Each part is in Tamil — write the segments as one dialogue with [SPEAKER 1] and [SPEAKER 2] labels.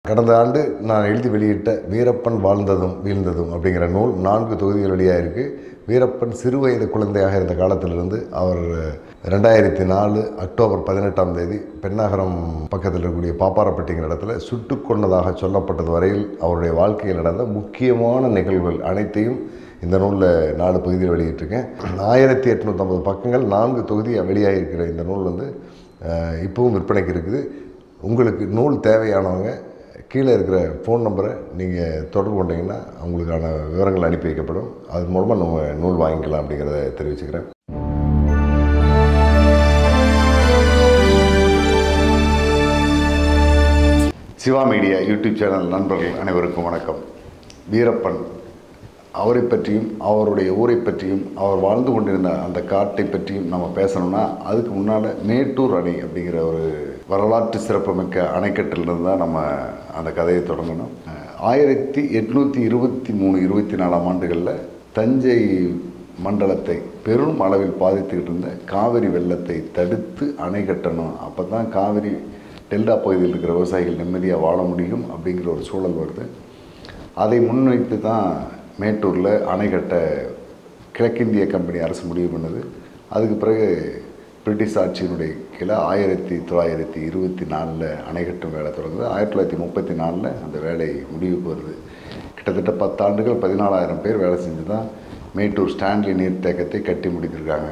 [SPEAKER 1] கடந்த ஆண்டு நான் எழுதி வெளியிட்ட வீரப்பன் வாழ்ந்ததும் வீழ்ந்ததும் அப்படிங்கிற நூல் நான்கு தொகுதிகள் வெளியாக இருக்குது வீரப்பன் சிறுவயது குழந்தையாக இருந்த காலத்திலிருந்து அவர் ரெண்டாயிரத்தி நாலு அக்டோபர் பதினெட்டாம் தேதி பெண்ணாகரம் பக்கத்தில் இருக்கக்கூடிய பாப்பாரப்பட்டிங்கிற இடத்துல சுட்டு கொன்னதாக சொல்லப்பட்டது வரையில் அவருடைய வாழ்க்கையில் நடந்த முக்கியமான நிகழ்வுகள் அனைத்தையும் இந்த நூலில் நாலு பகுதியில் வெளியிட்டிருக்கேன் ஆயிரத்தி எட்நூற்றம்பது பக்கங்கள் நான்கு தொகுதி வெளியாகிருக்கிற இந்த நூல் வந்து அஹ், இப்பவும் விற்பனைக்கு இருக்குது உங்களுக்கு நூல் தேவையானவங்க கீழே இருக்கிற ஃபோன் நம்பரை நீங்கள் தொடர்பு கொண்டீங்கன்னா உங்களுக்கான விவரங்கள் அனுப்பி வைக்கப்படும் அது மூலமாக நம்ம நூல் வாங்கிக்கலாம் அப்படிங்கிறத தெரிவிச்சுக்கிறேன் சிவா மீடியா யூடியூப் சேனல் நண்பர்கள் அனைவருக்கும் வணக்கம் வீரப்பன் அவரை பற்றியும் அவருடைய ஊரை பற்றியும் அவர் வாழ்ந்து கொண்டிருந்த அந்த காட்டை பற்றியும் நம்ம பேசணும்னா அதுக்கு முன்னால் மேட்டூர் அணை அப்படிங்கிற ஒரு வரலாற்று சிறப்புமிக்க அணைக்கட்டிலிருந்து தான் நம்ம அந்த கதையை தொடங்கணும் ஆயிரத்தி எட்நூற்றி இருபத்தி மூணு இருபத்தி நாலாம் ஆண்டுகளில் தஞ்சை மண்டலத்தை பெரும் அளவில் பாதித்துக்கிட்டு இருந்த காவிரி வெள்ளத்தை தடுத்து அணை கட்டணும் அப்போ தான் காவிரி டெல்டா பகுதியில் இருக்கிற விவசாயிகள் நிம்மதியாக வாழ முடியும் அப்படிங்கிற ஒரு சூழல் வருது அதை முன்வைத்து தான் மேட்டூரில் அணை கட்ட கிழக்கிந்திய கம்பெனி அரசு முடிவு பண்ணுது அதுக்கு பிறகு பிரிட்டிஷ் ஆட்சியினுடைய கீழே ஆயிரத்தி தொள்ளாயிரத்தி இருபத்தி நாலில் அணை கட்டும் வேலை தொடங்குது ஆயிரத்தி தொள்ளாயிரத்தி முப்பத்தி நாலில் அந்த வேலை முடிவுக்கு வருது கிட்டத்தட்ட பத்தாண்டுகள் பதினாலாயிரம் பேர் வேலை செஞ்சு தான் மேட்டூர் ஸ்டான்லி நீர்த்தேக்கத்தை கட்டி முடித்திருக்காங்க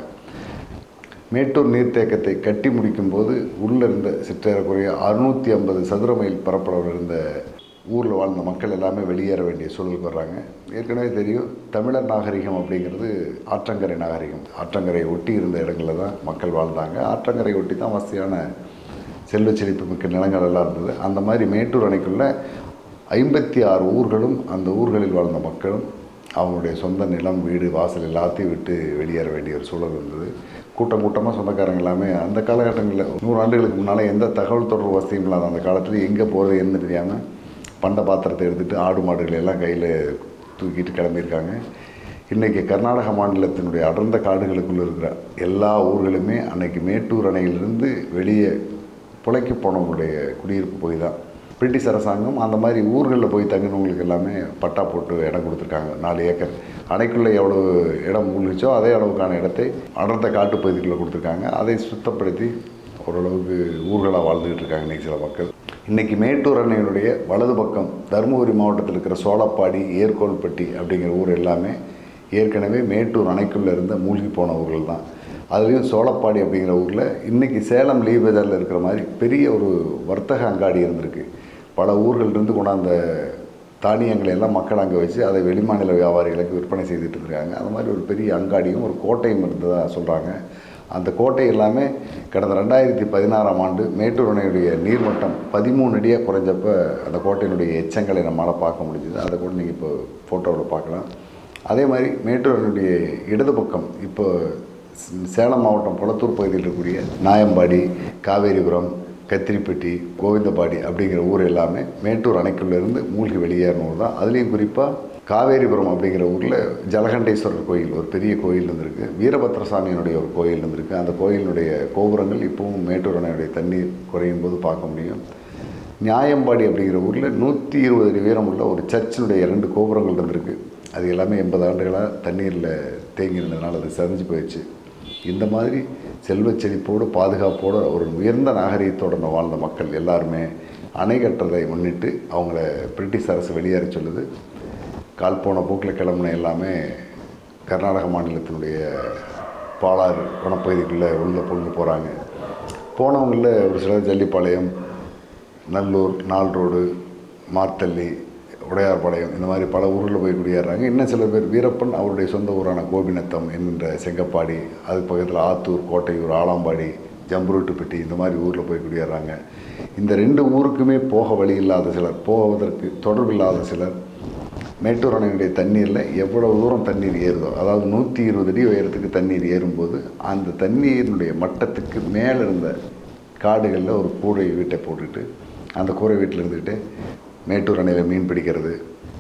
[SPEAKER 1] மேட்டூர் நீர்த்தேக்கத்தை கட்டி முடிக்கும்போது உள்ளே இருந்த சிற்றேறக்குறைய அறுநூற்றி ஐம்பது சதுர மைல் பரப்பளவில் இருந்த ஊரில் வாழ்ந்த மக்கள் எல்லாமே வெளியேற வேண்டிய சூழலுக்கு வர்றாங்க ஏற்கனவே தெரியும் தமிழர் நாகரிகம் அப்படிங்கிறது ஆற்றங்கரை நாகரிகம் ஆற்றங்கரை ஒட்டி இருந்த இடங்களில் தான் மக்கள் வாழ்ந்தாங்க ஆற்றங்கரை ஒட்டி தான் வசதியான செல்வ செழிப்பு மிக்க நிலங்கள் எல்லாம் இருந்தது அந்த மாதிரி மேட்டூர் அணைக்குள்ள ஐம்பத்தி ஆறு ஊர்களும் அந்த ஊர்களில் வாழ்ந்த மக்களும் அவங்களுடைய சொந்த நிலம் வீடு வாசல் எல்லாத்தையும் விட்டு வெளியேற வேண்டிய ஒரு சூழல் இருந்தது கூட்டம் கூட்டமாக சொந்தக்காரங்க எல்லாமே அந்த காலகட்டங்களில் நூறு ஆண்டுகளுக்கு முன்னால் எந்த தகவல் தொடர்பு வசதியும் இல்லாத அந்த காலத்தில் எங்கே போகிறது என்ன தெரியாமல் பண்ட பாத்திரத்தை எடுத்துகிட்டு ஆடு மாடுகளை எல்லாம் கையில் தூக்கிட்டு கிளம்பியிருக்காங்க இன்றைக்கி கர்நாடக மாநிலத்தினுடைய அடர்ந்த காடுகளுக்குள்ளே இருக்கிற எல்லா ஊர்களுமே அன்னைக்கு மேட்டூர் அணையிலிருந்து வெளியே புழைக்க போனவங்களுடைய குடியிருப்பு பகுதி தான் பிரிட்டிஷ் அரசாங்கம் அந்த மாதிரி ஊர்களில் போய் தங்கினவங்களுக்கு எல்லாமே பட்டா போட்டு இடம் கொடுத்துருக்காங்க நாலு ஏக்கர் அணைக்குள்ளே எவ்வளோ இடம் மூழ்கிச்சோ அதே அளவுக்கான இடத்தை அடர்ந்த காட்டுப்பகுதிக்குள்ளே கொடுத்துருக்காங்க அதை சுத்தப்படுத்தி ஓரளவுக்கு ஊர்களாக வாழ்ந்துக்கிட்டு இருக்காங்க இன்றைக்கி சில மக்கள் இன்றைக்கி மேட்டூர் அணையினுடைய வலது பக்கம் தருமபுரி மாவட்டத்தில் இருக்கிற சோளப்பாடி ஏர்கோல்பட்டி அப்படிங்கிற ஊர் எல்லாமே ஏற்கனவே மேட்டூர் அணைக்குள்ளே இருந்த மூழ்கி போன ஊர்கள் தான் அதுலேயும் சோளப்பாடி அப்படிங்கிற ஊரில் இன்றைக்கி சேலம் லீ பஜாரில் இருக்கிற மாதிரி பெரிய ஒரு வர்த்தக அங்காடி இருந்திருக்கு பல ஊர்கள்லேருந்து கொண்டாந்த தானியங்களை எல்லாம் மக்கள் அங்கே வச்சு அதை வெளிமாநில வியாபாரிகளுக்கு விற்பனை செய்துட்டு இருக்காங்க அந்த மாதிரி ஒரு பெரிய அங்காடியும் ஒரு கோட்டையும் இருந்ததாக சொல்கிறாங்க அந்த கோட்டை எல்லாமே கடந்த ரெண்டாயிரத்தி பதினாறாம் ஆண்டு மேட்டூர் அணையுடைய நீர்மட்டம் பதிமூணு அடியாக குறைஞ்சப்ப அந்த கோட்டையினுடைய எச்சங்களை நம்மளால் பார்க்க முடிஞ்சுது அதை கூட நீங்கள் இப்போ ஃபோட்டோவில் பார்க்கலாம் அதே மாதிரி மேட்டூர் அணையுடைய இடது பக்கம் இப்போ சேலம் மாவட்டம் குளத்தூர் பகுதியில் இருக்கக்கூடிய நாயம்பாடி காவேரிபுரம் கத்திரிப்பட்டி கோவிந்தபாடி அப்படிங்கிற ஊர் எல்லாமே மேட்டூர் அணைக்குள்ளேருந்து மூழ்கி வெளியேறின ஊர் தான் அதுலேயும் குறிப்பாக காவேரிபுரம் அப்படிங்கிற ஊரில் ஜலகண்டேஸ்வரர் கோயில் ஒரு பெரிய கோயில் இருந்திருக்கு வீரபத்ரசாமியினுடைய ஒரு கோயில் இருந்திருக்கு அந்த கோயிலினுடைய கோபுரங்கள் இப்போவும் மேட்டூர் அணையுடைய தண்ணீர் குறையும் போது பார்க்க முடியும் நியாயம்பாடி அப்படிங்கிற ஊரில் நூற்றி இருபது அடி உயரம் உள்ள ஒரு சர்ச்சினுடைய இரண்டு கோபுரங்கள் இருந்திருக்கு அது எல்லாமே எண்பது ஆண்டுகளாக தண்ணீரில் தேங்கி இருந்ததுனால அது சரிஞ்சு போயிடுச்சு இந்த மாதிரி செல்வச் செழிப்போடு பாதுகாப்போடு ஒரு உயர்ந்த நாகரிகத்தோடு வாழ்ந்த மக்கள் எல்லாருமே அணை கட்டுறதை முன்னிட்டு அவங்கள பிரிட்டிஷ் அரசு வெளியேற சொல்லுது கால் போன போக்கில் கிளம்புன எல்லாமே கர்நாடக மாநிலத்தினுடைய பாலாறு வனப்பகுதிக்குள்ளே உள்ள பொழுது போகிறாங்க போனவங்களில் ஒரு சிலர் ஜல்லிப்பாளையம் நல்லூர் நால் ரோடு மார்த்தள்ளி உடையார்பாளையம் இந்த மாதிரி பல ஊரில் போய் குடியேறாங்க இன்னும் சில பேர் வீரப்பன் அவருடைய சொந்த ஊரான கோபிநத்தம் என்கின்ற செங்கப்பாடி அது பக்கத்தில் ஆத்தூர் கோட்டையூர் ஆலாம்பாடி ஜம்புருட்டுப்பட்டி இந்த மாதிரி ஊரில் போய் குடியேறாங்க இந்த ரெண்டு ஊருக்குமே போக வழி இல்லாத சிலர் போவதற்கு தொடர்பு இல்லாத சிலர் மேட்டூர் அணையுடைய தண்ணீரில் எவ்வளவு தூரம் தண்ணீர் ஏறுதோ அதாவது நூற்றி இருபது அடி உயரத்துக்கு தண்ணீர் ஏறும்போது அந்த தண்ணீரினுடைய மட்டத்துக்கு மேலே இருந்த காடுகளில் ஒரு கூரை வீட்டை போட்டுட்டு அந்த கூரை வீட்டில் இருந்துக்கிட்டு மேட்டூர் அணையில் மீன் பிடிக்கிறது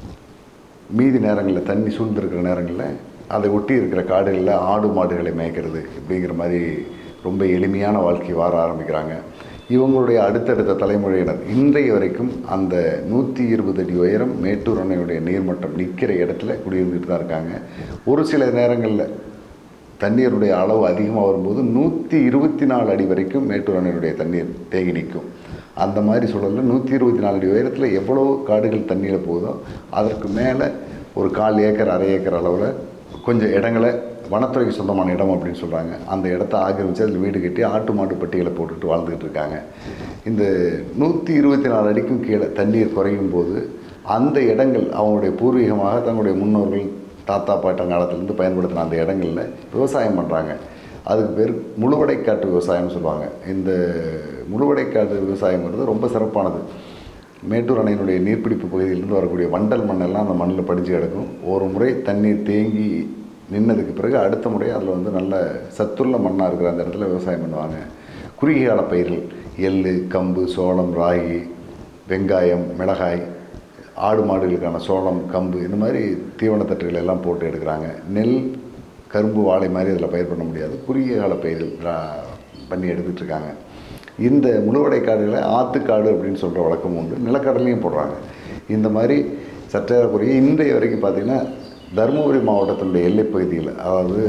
[SPEAKER 1] மீதி நேரங்களில் தண்ணி சூழ்ந்திருக்கிற நேரங்களில் அதை ஒட்டி இருக்கிற காடுகளில் ஆடு மாடுகளை மேய்க்கிறது இப்படிங்கிற மாதிரி ரொம்ப எளிமையான வாழ்க்கை வாழ ஆரம்பிக்கிறாங்க இவங்களுடைய அடுத்தடுத்த தலைமுறையினர் இன்றைய வரைக்கும் அந்த நூற்றி இருபது அடி உயரம் மேட்டூர் அணையுடைய நீர்மட்டம் நிற்கிற இடத்துல குடியிருந்துட்டு தான் இருக்காங்க ஒரு சில நேரங்களில் தண்ணீருடைய அளவு அதிகமாக வரும்போது நூற்றி இருபத்தி நாலு அடி வரைக்கும் மேட்டூர் அணையினுடைய தண்ணீர் தேங்கி நிற்கும் அந்த மாதிரி சூழலில் நூற்றி இருபத்தி நாலு அடி உயரத்தில் எவ்வளோ காடுகள் தண்ணியில் போகுதோ அதற்கு மேலே ஒரு கால் ஏக்கர் அரை ஏக்கர் அளவில் கொஞ்சம் இடங்களை வனத்துறைக்கு சொந்தமான இடம் அப்படின்னு சொல்கிறாங்க அந்த இடத்த ஆக்கிரமித்து அதில் வீடு கட்டி ஆட்டு மாட்டு பட்டிகளை போட்டுட்டு வாழ்ந்துக்கிட்டு இருக்காங்க இந்த நூற்றி இருபத்தி நாலு அடிக்கும் கீழே தண்ணீர் குறையும் போது அந்த இடங்கள் அவங்களுடைய பூர்வீகமாக தங்களுடைய முன்னோர்கள் தாத்தா பாட்டன் காலத்துலேருந்து பயன்படுத்தின அந்த இடங்களில் விவசாயம் பண்ணுறாங்க அதுக்கு பேர் முழுவடைக்காட்டு விவசாயம்னு சொல்லுவாங்க இந்த முழுவடைக்காட்டு விவசாயங்கிறது ரொம்ப சிறப்பானது மேட்டூர் அணையினுடைய நீர்பிடிப்பு பகுதியிலிருந்து வரக்கூடிய வண்டல் மண்ணெல்லாம் அந்த மண்ணில் படிஞ்சு கிடக்கும் ஒரு முறை தண்ணீர் தேங்கி நின்னதுக்கு பிறகு அடுத்த முறை அதில் வந்து நல்ல சத்துள்ள மண்ணாக இருக்கிற அந்த இடத்துல விவசாயம் பண்ணுவாங்க குறுகிய கால பயிர்கள் எள்ளு கம்பு சோளம் ராகி வெங்காயம் மிளகாய் ஆடு மாடுகளுக்கான சோளம் கம்பு இந்த மாதிரி தீவனத்தட்டுகள் எல்லாம் போட்டு எடுக்கிறாங்க நெல் கரும்பு வாழை மாதிரி அதில் பயிர் பண்ண முடியாது குறுகிய கால பயிர்கள் ரா- பண்ணி எடுத்துட்டு இருக்காங்க இந்த முழுவடை காடுகளை ஆத்துக்காடு அப்படின்னு சொல்கிற வழக்கம் உண்டு நிலக்கடலையும் போடுறாங்க இந்த மாதிரி சற்றேறக்குறைய இன்றைய வரைக்கும் பார்த்திங்கன்னா தருமபுரி மாவட்டத்தினுடைய எல்லைப் பகுதியில் அதாவது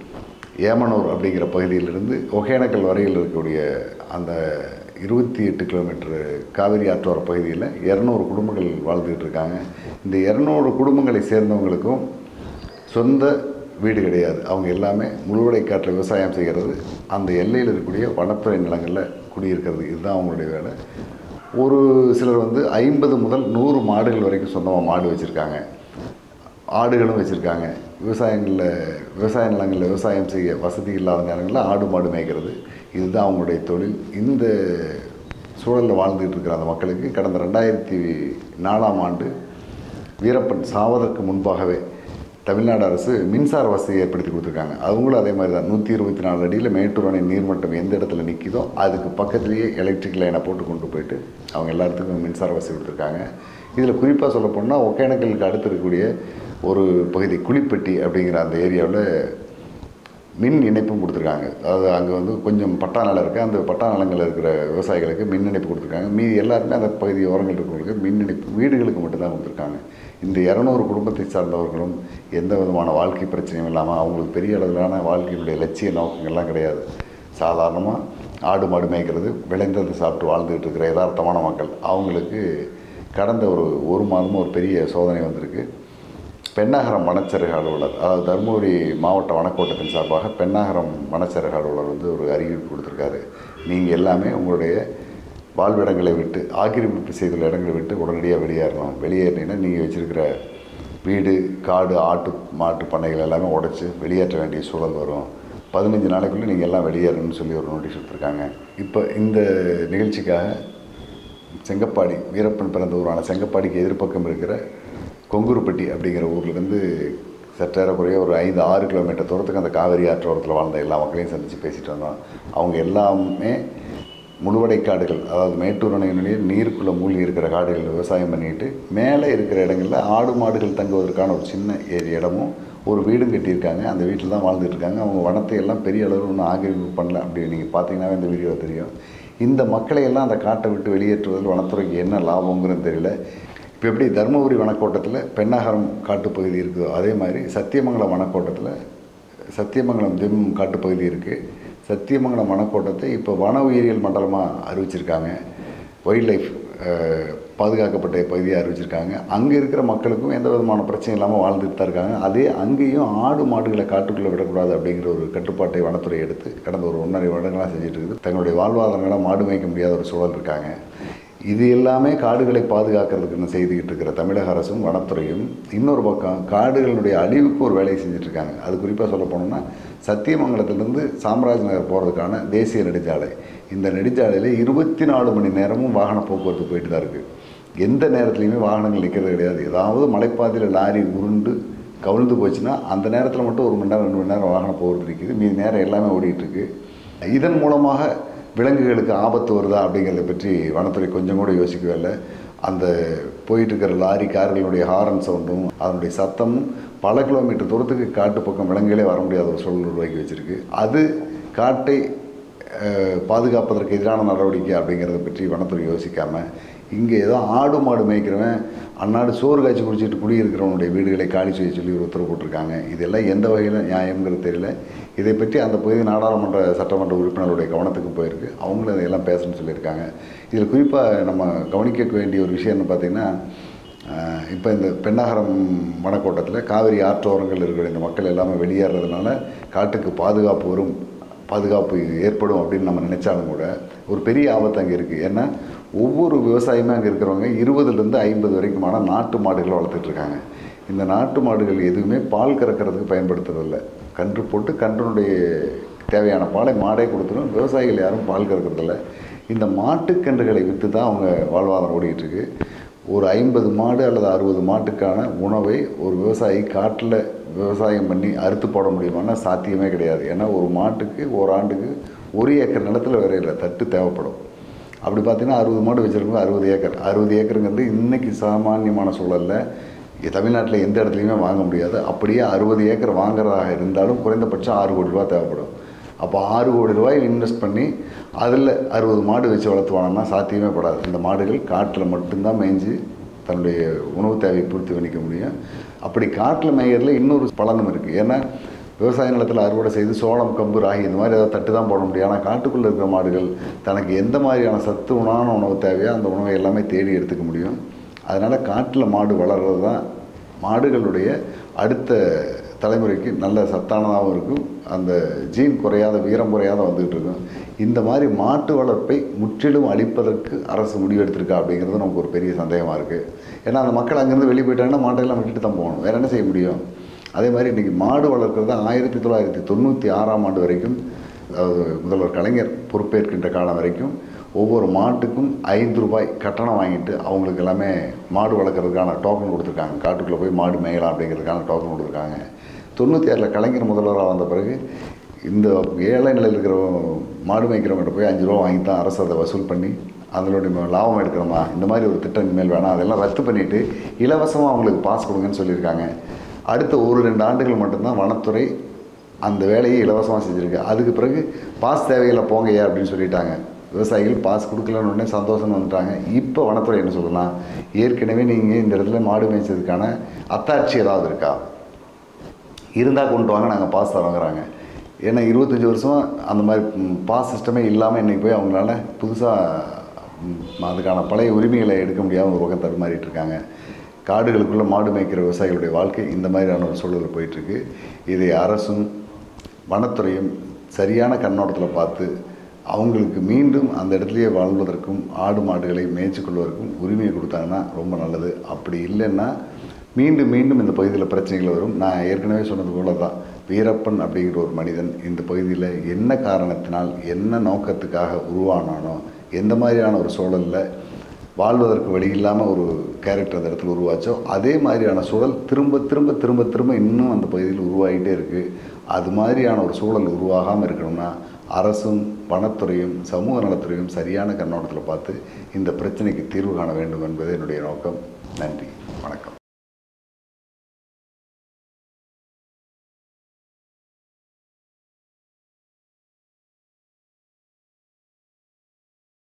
[SPEAKER 1] ஏமனூர் அப்படிங்கிற பகுதியிலிருந்து ஒகேனக்கல் வரையில் இருக்கக்கூடிய அந்த இருபத்தி எட்டு கிலோமீட்டர் காவிரி ஆற்றோர பகுதியில் இரநூறு குடும்பங்கள் வாழ்ந்துக்கிட்டு இருக்காங்க இந்த இரநூறு குடும்பங்களை சேர்ந்தவங்களுக்கும் சொந்த வீடு கிடையாது அவங்க எல்லாமே முழுவடை காட்டில் விவசாயம் செய்கிறது அந்த எல்லையில் இருக்கக்கூடிய வனத்துறை நிலங்களில் குடியிருக்கிறது இதுதான் அவங்களுடைய வேலை ஒரு சிலர் வந்து ஐம்பது முதல் நூறு மாடுகள் வரைக்கும் சொந்தமாக மாடு வச்சுருக்காங்க ஆடுகளும் வச்சுருக்காங்க விவசாயங்களில் விவசாய நிலங்களில் விவசாயம் செய்ய வசதி இல்லாத நேரங்களில் ஆடு மாடு மேய்க்கிறது இதுதான் அவங்களுடைய தொழில் இந்த சூழலில் வாழ்ந்துகிட்டு இருக்கிற அந்த மக்களுக்கு கடந்த ரெண்டாயிரத்தி நாலாம் ஆண்டு வீரப்பன் சாவதற்கு முன்பாகவே தமிழ்நாடு அரசு மின்சார வசதி ஏற்படுத்தி கொடுத்துருக்காங்க அவங்களும் அதே மாதிரி தான் நூற்றி இருபத்தி நாலு அடியில் மேட்டூர் அணை நீர்மட்டம் எந்த இடத்துல நிற்கிதோ அதுக்கு பக்கத்துலேயே எலக்ட்ரிக் லைனை போட்டு கொண்டு போயிட்டு அவங்க எல்லா இடத்துக்கும் மின்சார வசதி கொடுத்துருக்காங்க இதில் குறிப்பாக சொல்ல போனால் ஒகேனக்கலுக்கு அடுத்து இருக்கக்கூடிய ஒரு பகுதி குளிப்பட்டி அப்படிங்கிற அந்த ஏரியாவில் மின் இணைப்பும் கொடுத்துருக்காங்க அதாவது அங்கே வந்து கொஞ்சம் பட்டா நிலம் இருக்குது அந்த பட்டா நிலங்களில் இருக்கிற விவசாயிகளுக்கு மின் இணைப்பு கொடுத்துருக்காங்க மீதி எல்லாருமே அந்த பகுதி ஓரங்கள் இருக்கிறவங்களுக்கு மின் இணைப்பு வீடுகளுக்கு மட்டும்தான் கொடுத்துருக்காங்க இந்த இரநூறு குடும்பத்தை சார்ந்தவர்களும் எந்த விதமான வாழ்க்கை பிரச்சனையும் இல்லாமல் அவங்களுக்கு பெரிய அளவிலான வாழ்க்கையினுடைய லட்சிய நோக்கங்கள்லாம் கிடையாது சாதாரணமாக ஆடு மாடு மேய்க்கிறது விளைந்தது சாப்பிட்டு வாழ்ந்துகிட்டு இருக்கிற யதார்த்தமான மக்கள் அவங்களுக்கு கடந்த ஒரு ஒரு மாதமும் ஒரு பெரிய சோதனை வந்திருக்கு பெண்ணாகரம் வனச்சரக அலுவலர் அதாவது தருமபுரி மாவட்ட வனக்கோட்டத்தின் சார்பாக பெண்ணாகரம் வனச்சரக அலுவலர் வந்து ஒரு அறிவிப்பு கொடுத்துருக்காரு நீங்கள் எல்லாமே உங்களுடைய வாழ்விடங்களை விட்டு ஆக்கிரமிப்பு செய்துள்ள இடங்களை விட்டு உடனடியாக வெளியேறணும் வெளியேறினீங்கன்னா நீங்கள் வச்சுருக்கிற வீடு காடு ஆட்டு மாட்டு பண்ணைகள் எல்லாமே உடைச்சி வெளியேற்ற வேண்டிய சூழல் வரும் பதினஞ்சு நாளைக்குள்ளே நீங்கள் எல்லாம் வெளியேறணும்னு சொல்லி ஒரு நோட்டீஸ் கொடுத்துருக்காங்க இப்போ இந்த நிகழ்ச்சிக்காக செங்கப்பாடி வீரப்பன் பிறந்த ஊரான செங்கப்பாடிக்கு எதிர்ப்பக்கம் இருக்கிற கொங்குருப்பட்டி அப்படிங்கிற ஊர்லேருந்து சற்றேறக்குறைய ஒரு ஐந்து ஆறு கிலோமீட்டர் தூரத்துக்கு அந்த காவிரி ஆற்றோரத்தில் வாழ்ந்த எல்லா மக்களையும் சந்தித்து பேசிட்டு வந்தோம் அவங்க எல்லாமே முழுவடை காடுகள் அதாவது மேட்டூர் அணையினுடைய நீருக்குள்ளே மூழ்கி இருக்கிற காடுகள் விவசாயம் பண்ணிட்டு மேலே இருக்கிற இடங்களில் ஆடு மாடுகள் தங்குவதற்கான ஒரு சின்ன ஏரி இடமும் ஒரு வீடும் கட்டியிருக்காங்க அந்த வீட்டில் தான் வாழ்ந்துட்டு இருக்காங்க அவங்க வனத்தை எல்லாம் பெரிய அளவில் ஒன்றும் ஆக்கிரமிப்பு பண்ணல அப்படி நீங்கள் பார்த்தீங்கன்னாவே இந்த வீடியோ தெரியும் இந்த மக்களை எல்லாம் அந்த காட்டை விட்டு வெளியேற்றுவதில் வனத்துறைக்கு என்ன லாபங்கிறது தெரியல இப்போ எப்படி தருமபுரி வனக்கோட்டத்தில் பெண்ணாகரம் காட்டுப்பகுதி இருக்குதோ அதே மாதிரி சத்தியமங்கலம் வனக்கோட்டத்தில் சத்தியமங்கலம் திம் காட்டுப்பகுதி இருக்குது சத்தியமங்கலம் வனக்கோட்டத்தை இப்போ வன உயிரியல் மண்டலமாக அறிவிச்சிருக்காங்க வைல்ட் லைஃப் பாதுகாக்கப்பட்ட பகுதியாக அறிவிச்சிருக்காங்க அங்கே இருக்கிற மக்களுக்கும் எந்த விதமான பிரச்சனையும் இல்லாமல் வாழ்ந்துட்டு தான் இருக்காங்க அதே அங்கேயும் ஆடு மாடுகளை காட்டுக்குள்ளே விடக்கூடாது அப்படிங்கிற ஒரு கட்டுப்பாட்டை வனத்துறை எடுத்து கடந்த ஒரு ஒன்றரை வருடங்களாக செஞ்சுட்டு இருக்குது தங்களுடைய வாழ்வாதாரங்களை மாடு மேய்க்க முடியாத ஒரு சூழல் இருக்காங்க இது எல்லாமே காடுகளை பாதுகாக்கிறதுக்குன்னு செய்துக்கிட்டு இருக்கிற தமிழக அரசும் வனத்துறையும் இன்னொரு பக்கம் காடுகளுடைய அழிவுக்கு ஒரு வேலையை செஞ்சுட்டு இருக்காங்க அது குறிப்பாக சொல்ல போனோம்னா சத்தியமங்கலத்திலேருந்து சாம்ராஜ் நகர் போகிறதுக்கான தேசிய நெடுஞ்சாலை இந்த நெடுஞ்சாலையில் இருபத்தி நாலு மணி நேரமும் வாகன போக்குவரத்து போயிட்டு தான் இருக்குது எந்த நேரத்துலையுமே வாகனங்கள் நிற்கிறது கிடையாது ஏதாவது மலைப்பாதையில் லாரி உருண்டு கவிழ்ந்து போச்சுன்னா அந்த நேரத்தில் மட்டும் ஒரு மணி நேரம் ரெண்டு மணி நேரம் வாகனம் போகிறது இருக்குது மீதி நேரம் எல்லாமே ஓடிட்டு இருக்கு இதன் மூலமாக விலங்குகளுக்கு ஆபத்து வருதா அப்படிங்கிறத பற்றி வனத்துறை கொஞ்சம் கூட யோசிக்கவே இல்லை அந்த போயிட்டு இருக்கிற லாரி கார்களுடைய ஹாரன் சவுண்டும் அதனுடைய சத்தமும் பல கிலோமீட்டர் தூரத்துக்கு காட்டு பக்கம் விலங்குகளே வர முடியாத ஒரு சூழல் உருவாக்கி வச்சுருக்கு அது காட்டை அஹ், பாதுகாப்பதற்கு எதிரான நடவடிக்கை அப்படிங்கிறத பற்றி வனத்துறை யோசிக்காமல் இங்கே ஏதோ ஆடு மாடு மேய்க்கிறவன் அன்னாடு சோறு காய்ச்சி குடிச்சிட்டு குடியிருக்கிறவனுடைய வீடுகளை காலி செய்ய சொல்லி ஒரு உத்தரவு போட்டிருக்காங்க இதெல்லாம் எந்த வகையில் நியாயம்ங்கிறது தெரியல இதை பற்றி அந்த பகுதி நாடாளுமன்ற சட்டமன்ற உறுப்பினருடைய கவனத்துக்கு போயிருக்கு அவங்களும் இதையெல்லாம் பேசணும்னு சொல்லியிருக்காங்க இதில் குறிப்பாக நம்ம கவனிக்க வேண்டிய ஒரு விஷயம்னு பார்த்திங்கன்னா இப்போ இந்த பெண்ணாகரம் வனக்கோட்டத்தில் காவிரி ஆற்றோரங்கள் இருக்கிற இந்த மக்கள் எல்லாமே வெளியேறதுனால காட்டுக்கு பாதுகாப்பு வரும் பாதுகாப்பு ஏற்படும் அப்படின்னு நம்ம நினச்சாலும் கூட ஒரு பெரிய ஆபத்து அங்கே இருக்குது ஏன்னா ஒவ்வொரு விவசாயமே அங்கே இருக்கிறவங்க இருபதுலேருந்து ஐம்பது வரைக்குமான நாட்டு மாடுகளை வளர்த்துட்டு இருக்காங்க இந்த நாட்டு மாடுகள் எதுவுமே பால் கறக்கிறதுக்கு பயன்படுத்துறதில்ல கன்று போட்டு கன்றுனுடைய தேவையான பாலை மாடே கொடுத்துரும் விவசாயிகள் யாரும் பால் கறக்கிறதில்ல இந்த மாட்டுக்கன்றுகளை விற்று தான் அவங்க வாழ்வாதாரம் ஓடிட்டு இருக்கு ஒரு ஐம்பது மாடு அல்லது அறுபது மாட்டுக்கான உணவை ஒரு விவசாயி காட்டில் விவசாயம் பண்ணி அறுத்து போட முடியுமானா சாத்தியமே கிடையாது ஏன்னா ஒரு மாட்டுக்கு ஒரு ஆண்டுக்கு ஒரு ஏக்கர் நிலத்தில் விரையில தட்டு தேவைப்படும் அப்படி பார்த்தீங்கன்னா அறுபது மாடு வச்சுருக்கோம் அறுபது ஏக்கர் அறுபது ஏக்கருங்கிறது இன்னைக்கு சாமானியமான சூழலில் தமிழ்நாட்டில் எந்த இடத்துலையுமே வாங்க முடியாது அப்படியே அறுபது ஏக்கர் வாங்குறதாக இருந்தாலும் குறைந்தபட்சம் ஆறு கோடி ரூபா தேவைப்படும் அப்போ ஆறு கோடி ரூபாய் இன்வெஸ்ட் பண்ணி அதில் அறுபது மாடு வச்சு வளர்த்துவாங்கன்னா சாத்தியமே படாது இந்த மாடுகள் காட்டில் மட்டும்தான் மேய்ஞ்சு தன்னுடைய உணவு தேவையை பூர்த்தி பண்ணிக்க முடியும் அப்படி காட்டில் மேய்கிறதுல இன்னொரு பலனும் இருக்குது ஏன்னா விவசாய நிலத்தில் அறுவடை செய்து சோளம் கம்பு ராகி இந்த மாதிரி ஏதாவது தட்டு தான் போட முடியும் ஆனால் காட்டுக்குள்ளே இருக்கிற மாடுகள் தனக்கு எந்த மாதிரியான சத்து உணவான உணவு தேவையோ அந்த உணவை எல்லாமே தேடி எடுத்துக்க முடியும் அதனால் காட்டில் மாடு வளர்கிறது தான் மாடுகளுடைய அடுத்த தலைமுறைக்கு நல்ல சத்தானதாகவும் இருக்கும் அந்த ஜீன் குறையாத வீரம் குறையாத வந்துகிட்டு இருக்கும் இந்த மாதிரி மாட்டு வளர்ப்பை முற்றிலும் அழிப்பதற்கு அரசு முடிவெடுத்திருக்கா அப்படிங்கிறது நமக்கு ஒரு பெரிய சந்தேகமாக இருக்குது ஏன்னா அந்த மக்கள் அங்கேருந்து வெளியே போயிட்டாங்கன்னா மாட்டையெல்லாம் விட்டுட்டு தான் போகணும் வேறு என்ன செய்ய முடியும் அதே மாதிரி இன்றைக்கி மாடு வளர்க்குறது ஆயிரத்தி தொள்ளாயிரத்தி தொண்ணூற்றி ஆறாம் ஆண்டு வரைக்கும் அதாவது முதல்வர் கலைஞர் பொறுப்பேற்கின்ற காலம் வரைக்கும் ஒவ்வொரு மாட்டுக்கும் ஐந்து ரூபாய் கட்டணம் வாங்கிட்டு அவங்களுக்கு எல்லாமே மாடு வளர்க்குறதுக்கான டோக்கன் கொடுத்துருக்காங்க காட்டுக்குள்ளே போய் மாடு மேயலாம் அப்படிங்கிறதுக்கான டோக்கன் கொடுத்துருக்காங்க தொண்ணூற்றி ஆறில் கலைஞர் முதல்வராக வந்த பிறகு இந்த ஏழை நிலையில் இருக்கிற மாடு மேய்க்கிறவங்ககிட்ட போய் அஞ்சு ரூபா வாங்கி தான் அரசு அதை வசூல் பண்ணி அதனுடைய லாபம் எடுக்கிறோமா இந்த மாதிரி ஒரு திட்டம் இனிமேல் வேணாம் அதெல்லாம் ரத்து பண்ணிவிட்டு இலவசமாக அவங்களுக்கு பாஸ் கொடுங்கன்னு சொல்லியிருக்காங்க அடுத்த ஒரு ரெண்டு ஆண்டுகள் மட்டும்தான் வனத்துறை அந்த வேலையை இலவசமாக செஞ்சுருக்கு அதுக்கு பிறகு பாஸ் தேவையில்லை போங்கய்யா அப்படின்னு சொல்லிட்டாங்க விவசாயிகள் பாஸ் கொடுக்கலன்னு உடனே சந்தோஷம் வந்துட்டாங்க இப்போ வனத்துறை என்ன சொல்லலாம் ஏற்கனவே நீங்கள் இந்த இடத்துல மாடு மேய்ச்சதுக்கான அத்தாட்சி ஏதாவது இருக்கா இருந்தால் கொண்டு வாங்க நாங்கள் பாஸ் தரோங்கிறாங்க ஏன்னா இருபத்தஞ்சி வருஷம் அந்த மாதிரி ம், பாஸ் சிஸ்டமே இல்லாமல் இன்றைக்கி போய் அவங்களால புதுசாக அதுக்கான பழைய உரிமைகளை எடுக்க முடியாமல் ஒரு பக்கம் தடுமாறிட்டு இருக்காங்க காடுகளுக்குள்ளே மாடு மேய்க்கிற விவசாயிகளுடைய வாழ்க்கை இந்த மாதிரியான ஒரு சூழலில் போயிட்டுருக்கு இதை அரசும் வனத்துறையும் சரியான கண்ணோட்டத்தில் பார்த்து அவங்களுக்கு மீண்டும் அந்த இடத்துலையே வாழ்வதற்கும் ஆடு மாடுகளை மேய்ச்சிக் கொள்வதற்கும் உரிமையை கொடுத்தாங்கன்னா ரொம்ப நல்லது அப்படி இல்லைன்னா மீண்டும் மீண்டும் இந்த பகுதியில் பிரச்சனைகள் வரும் நான் ஏற்கனவே சொன்னது போல தான் வீரப்பன் அப்படிங்கிற ஒரு மனிதன் இந்த பகுதியில் என்ன காரணத்தினால் என்ன நோக்கத்துக்காக உருவானானோ எந்த மாதிரியான ஒரு சூழலில் வாழ்வதற்கு வழி இல்லாமல் ஒரு கேரக்டர் அந்த இடத்துல உருவாச்சோ அதே மாதிரியான சூழல் திரும்ப திரும்ப திரும்ப திரும்ப இன்னும் அந்த பகுதியில் உருவாகிட்டே இருக்குது அது மாதிரியான ஒரு சூழல் உருவாகாமல் இருக்கணும்னா அரசும் வனத்துறையும் சமூக நலத்துறையும் சரியான கண்ணோட்டத்தில் பார்த்து இந்த பிரச்சனைக்கு தீர்வு காண வேண்டும் என்பது என்னுடைய நோக்கம் நன்றி